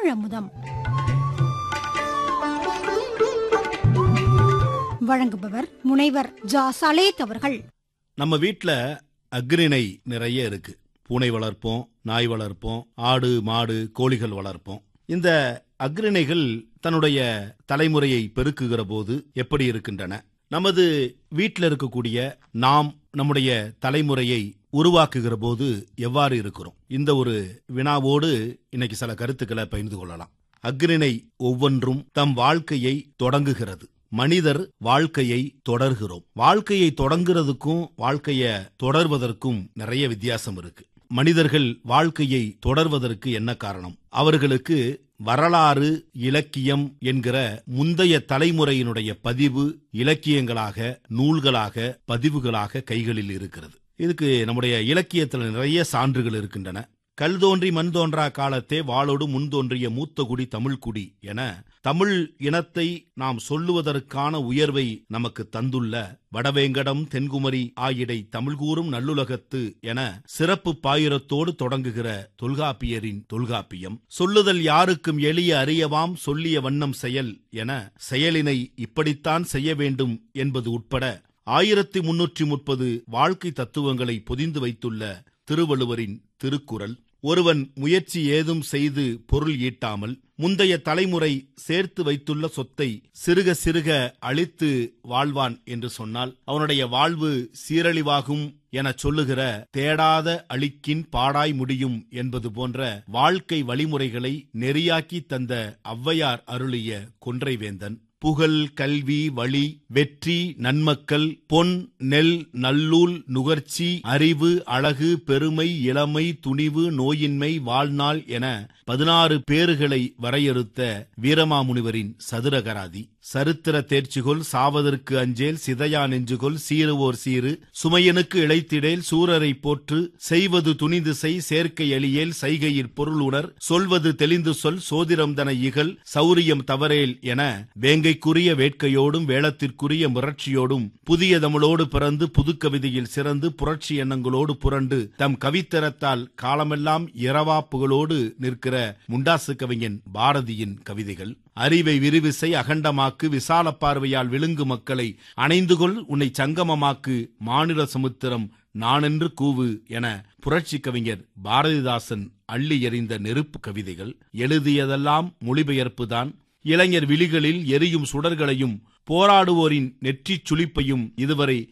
தமிழமுதம் வழங்குபவர் முனைவர் ஜா சலேத் அவர்கள் நம்ம வீட்ல அக்ரிணை நிறைய இருக்கு பூனை வளர்ப்போம் நாய் வளர்ப்போம் ஆடு மாடு கோழிகள் வளர்ப்போம் இந்த அக்ரிணைகள் தன்னுடைய தலைமுறையை பெருக்குகிற போது எப்படி இருக்கின்றன நமது வீட்டில் இருக்கக்கூடிய நாம் நம்முடைய தலைமுறையை உருவாக்குகிற போது எவ்வாறு இருக்கிறோம் இந்த ஒரு வினாவோடு இன்னைக்கு சில கருத்துக்களை பகிர்ந்து கொள்ளலாம் அக்ரிணை ஒவ்வொன்றும் தம் வாழ்க்கையை தொடங்குகிறது மனிதர் வாழ்க்கையை தொடர்கிறோம் வாழ்க்கையை தொடங்குறதுக்கும் வாழ்க்கைய தொடர்வதற்கும் நிறைய வித்தியாசம் இருக்கு மனிதர்கள் வாழ்க்கையை தொடர்வதற்கு என்ன காரணம் அவர்களுக்கு வரலாறு இலக்கியம் என்கிற முந்தைய தலைமுறையினுடைய பதிவு இலக்கியங்களாக நூல்களாக பதிவுகளாக கைகளில் இருக்கிறது இதுக்கு நம்முடைய இலக்கியத்தில் நிறைய சான்றுகள் இருக்கின்றன கல் தோன்றி மண் தோன்றா காலத்தே வாளோடு முன் தோன்றிய மூத்த குடி தமிழ் குடி என தமிழ் இனத்தை நாம் சொல்லுவதற்கான உயர்வை நமக்கு தந்துள்ள வடவேங்கடம் தென்குமரி ஆயிடை தமிழ் கூறும் நல்லுலகத்து என சிறப்பு பாயிரத்தோடு தொடங்குகிற தொல்காப்பியரின் தொல்காப்பியம் சொல்லுதல் யாருக்கும் எளிய அறியவாம் சொல்லிய வண்ணம் செயல் என செயலினை இப்படித்தான் செய்ய வேண்டும் என்பது உட்பட ஆயிரத்தி முன்னூற்றி முப்பது வாழ்க்கை தத்துவங்களை பொதிந்து வைத்துள்ள திருவள்ளுவரின் திருக்குறள் ஒருவன் முயற்சி ஏதும் செய்து பொருள் ஈட்டாமல் முந்தைய தலைமுறை சேர்த்து வைத்துள்ள சொத்தை சிறுக சிறுக அழித்து வாழ்வான் என்று சொன்னால் அவனுடைய வாழ்வு சீரழிவாகும் என சொல்லுகிற தேடாத அழிக்கின் பாடாய் முடியும் என்பது போன்ற வாழ்க்கை வழிமுறைகளை நெறியாக்கி தந்த ஔவையார் அருளிய கொன்றைவேந்தன் புகழ் கல்வி வழி வெற்றி நன்மக்கள் பொன் நெல் நல்லூல் நுகர்ச்சி அறிவு அழகு பெருமை இளமை துணிவு நோயின்மை வாழ்நாள் என பதினாறு பேறுகளை வரையறுத்த வீரமாமுனிவரின் சதுரகராதி சரித்திர தேர்ச்சிகொள் சாவதற்கு அஞ்சேல் சிதையா நெஞ்சுகொள் சீருவோர் சீரு சுமையனுக்கு இழைத்திடேல் சூரரை போற்று செய்வது துணிந்து செய் சேர்க்கை எளியேல் சைகையிற் பொருள் உணர் சொல்வது தெளிந்து சொல் சோதிரம் தன இகழ் சௌரியம் தவறேல் என வேங்கைக்குரிய வேட்கையோடும் வேளத்திற்குரிய முரட்சியோடும் புதிய தமிழோடு பிறந்து புதுக்கவிதையில் சிறந்து புரட்சி எண்ணங்களோடு புரண்டு தம் கவித்தரத்தால் காலமெல்லாம் இரவா புகழோடு நிற்கிற முண்டாசு கவிஞன் பாரதியின் கவிதைகள் அறிவை விரிவிசை அகண்டமாக்கு விசால பார்வையால் விழுங்கு மக்களை அணைந்துகொள் உன்னை சங்கமமாக்கு மாநில சமுத்திரம் நானென்று கூவு என புரட்சி கவிஞர் பாரதிதாசன் அள்ளி எறிந்த நெருப்பு கவிதைகள் எழுதியதெல்லாம் மொழிபெயர்ப்புதான் இளைஞர் விழிகளில் எரியும் சுடர்களையும் போராடுவோரின் நெற்றிச் சுளிப்பையும் இதுவரை